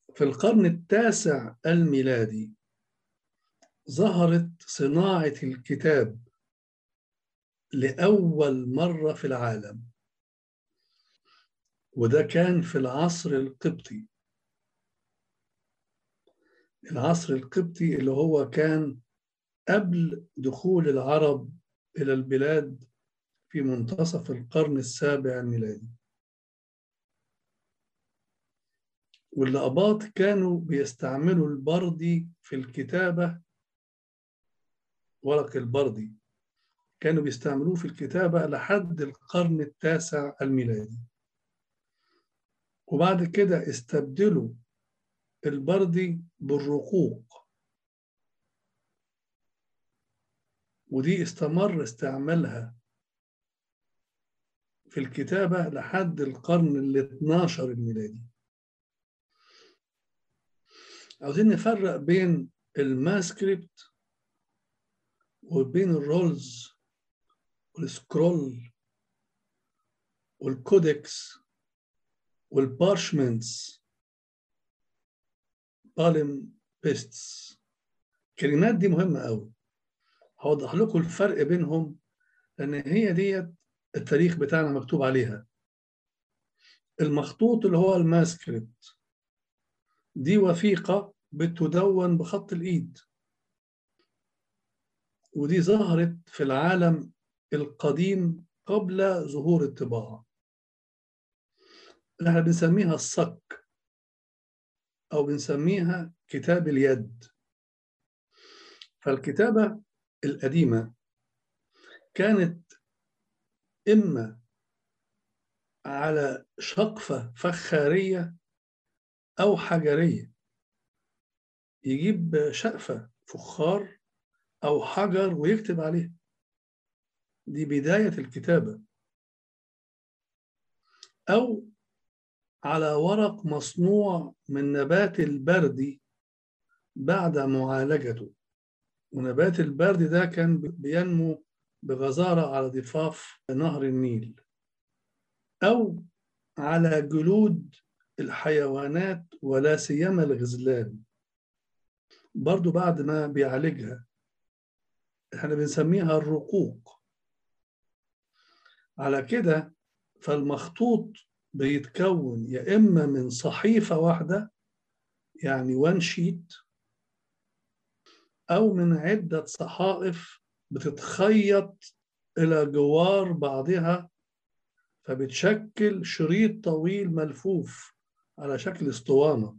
في القرن التاسع الميلادي ظهرت صناعة الكتاب لأول مرة في العالم وده كان في العصر القبطي العصر القبطي اللي هو كان قبل دخول العرب إلى البلاد في منتصف القرن السابع الميلادي واللقباط كانوا بيستعملوا البردي في الكتابة ورق البردي كانوا بيستعملوه في الكتابة لحد القرن التاسع الميلادي وبعد كده استبدلوا البردي بالرقوق ودي استمر استعمالها في الكتابة لحد القرن ال 12 الميلادي عاوزين نفرق بين الماسكريبت وبين الرولز والسكرول والكودكس والبارشمنتس بالم بيستس الكلمات دي مهمة قوي هوضح لكم الفرق بينهم لأن هي ديت التاريخ بتاعنا مكتوب عليها المخطوط اللي هو الماسكريبت دي وثيقة بتدون بخط الإيد ودي ظهرت في العالم القديم قبل ظهور الطباعة احنا بنسميها الصك أو بنسميها كتاب اليد فالكتابة القديمة كانت إما على شقفة فخارية أو حجرية يجيب شقفة فخار أو حجر ويكتب عليه دي بداية الكتابة أو على ورق مصنوع من نبات البردي بعد معالجته ونبات البرد ده كان بينمو بغزارة على ضفاف نهر النيل أو على جلود الحيوانات ولا سيما الغزلان برضو بعد ما بيعالجها احنا بنسميها الرقوق على كده فالمخطوط بيتكون يا إما من صحيفة واحدة يعني وان شيت أو من عدة صحائف بتتخيط إلى جوار بعضها فبتشكل شريط طويل ملفوف على شكل اسطوانة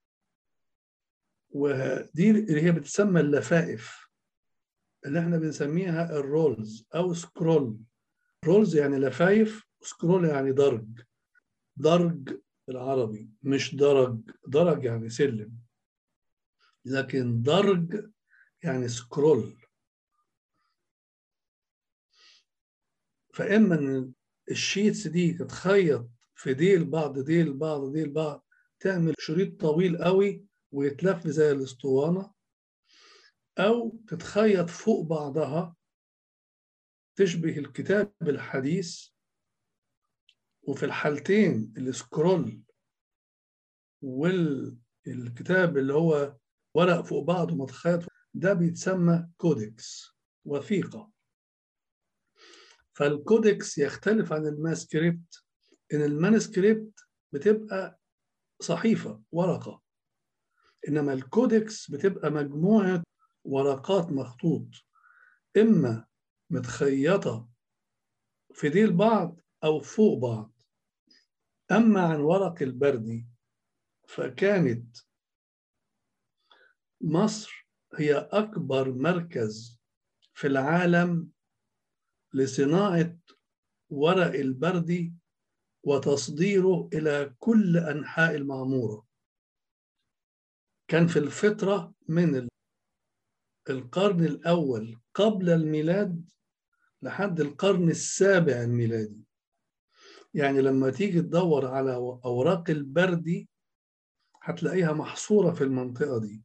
ودي اللي هي بتسمى اللفائف اللي احنا بنسميها الرولز أو سكرول رولز يعني لفايف سكرول يعني درج درج بالعربي مش درج درج يعني سلم لكن درج يعني سكرول فإما إن الشيتس دي تتخيط في ديل بعض ديل بعض ديل بعض تعمل شريط طويل قوي ويتلف زي الاسطوانة أو تتخيط فوق بعضها تشبه الكتاب الحديث وفي الحالتين السكرول والكتاب اللي هو ورق فوق بعضه متخيط ده بيتسمى كودكس وثيقة فالكودكس يختلف عن الماسكريبت إن المانسكريبت بتبقى صحيفة ورقة إنما الكودكس بتبقى مجموعة ورقات مخطوط إما متخيطة في ديل بعض أو فوق بعض أما عن ورق البردي فكانت مصر هي أكبر مركز في العالم لصناعة ورق البردي وتصديره إلى كل أنحاء المعمورة كان في الفترة من القرن الأول قبل الميلاد لحد القرن السابع الميلادي يعني لما تيجي تدور على أوراق البردي هتلاقيها محصورة في المنطقة دي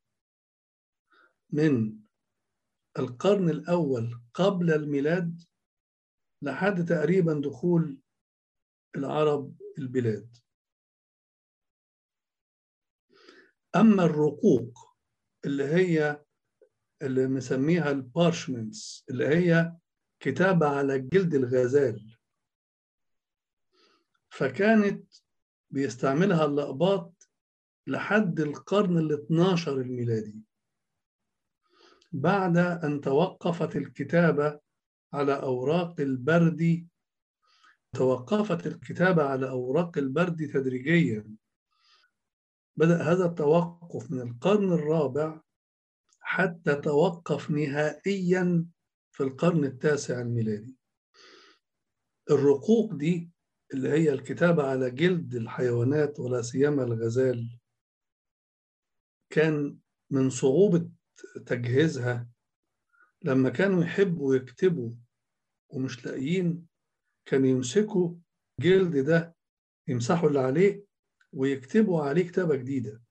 من القرن الأول قبل الميلاد لحد تقريبا دخول العرب البلاد أما الرقوق اللي هي اللي مسميها البارشمنتس اللي هي كتابة على جلد الغزال فكانت بيستعملها الأقباط لحد القرن ال 12 الميلادي بعد أن توقفت الكتابة على أوراق البرد توقفت الكتابة على أوراق البرد تدريجيا بدأ هذا التوقف من القرن الرابع حتى توقف نهائيا في القرن التاسع الميلادي الرقوق دي اللي هي الكتابة على جلد الحيوانات ولا سيما الغزال كان من صعوبة تجهيزها لما كانوا يحبوا يكتبوا ومش لاقيين كانوا يمسكوا جلد ده يمسحوا اللي عليه ويكتبوا عليه كتابة جديدة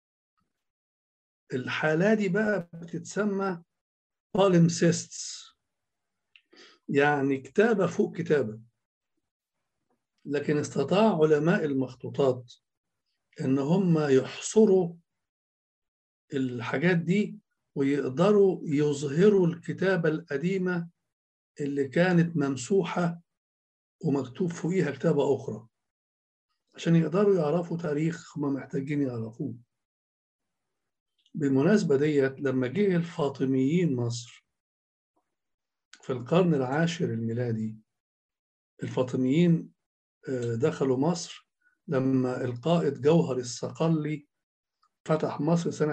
الحالة دي بقى بتتسمى palimpsests يعني كتابة فوق كتابة لكن استطاع علماء المخطوطات ان هم يحصروا الحاجات دي ويقدروا يظهروا الكتابة القديمة اللي كانت ممسوحة ومكتوب فوقيها كتابة أخرى عشان يقدروا يعرفوا تاريخ هم محتاجين يعرفوه بالمناسبة ديت لما جه الفاطميين مصر في القرن العاشر الميلادي الفاطميين دخلوا مصر لما القائد جوهر الصقلي فتح مصر سنة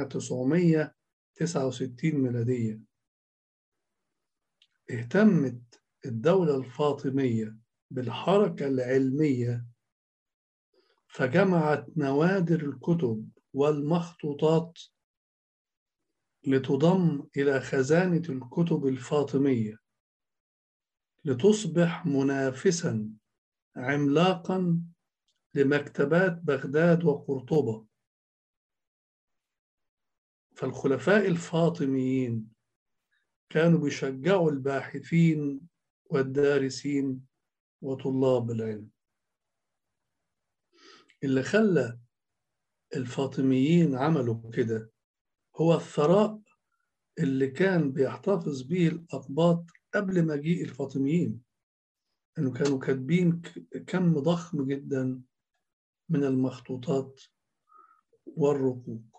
969 ميلادية اهتمت الدولة الفاطمية بالحركة العلمية فجمعت نوادر الكتب والمخطوطات لتضم إلى خزانة الكتب الفاطمية لتصبح منافسا عملاقا لمكتبات بغداد وقرطبة فالخلفاء الفاطميين كانوا بيشجعوا الباحثين والدارسين وطلاب العلم اللي خلى الفاطميين عملوا كده هو الثراء اللي كان بيحتفظ به الأقباط قبل مجيء الفاطميين انه كانوا كاتبين كم ضخم جدا من المخطوطات والرقوق